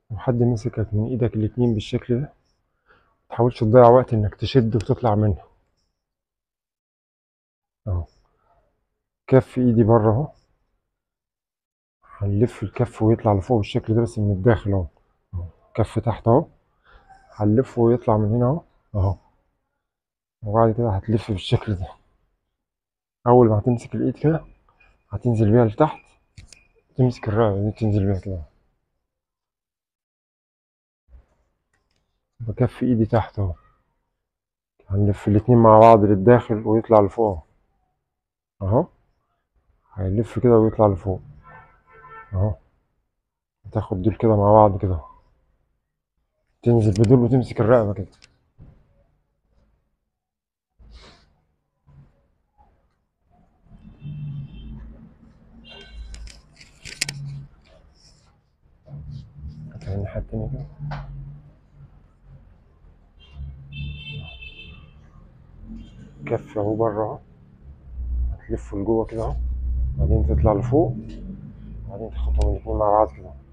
لو حد مسكك من ايدك الاتنين بالشكل ده متحاولش تضيع وقت انك تشد وتطلع منه اهو كف ايدي بره اهو هنلف الكف ويطلع لفوق بالشكل ده بس من الداخل اهو أهو. كف تحت اهو هنلفه ويطلع من هنا اهو اهو وبعد كده هتلف بالشكل ده اول ما هتمسك الايد كده هتنزل بيها لتحت تمسك الرقبة دي تنزل بيها كده بكف ايدي تحت اهو هنلف الاتنين مع بعض للداخل ويطلع لفوق اهو هيلف كده ويطلع لفوق اهو تاخد دول كده مع بعض كده تنزل بدول وتمسك الرقبة كده هتلاقي الناحية التانية كده كف اهو بره اهو هتلفه لجوه كده اهو بعدين تطلع لفوق بعدين تاخدهم الاتنين مع بعض كده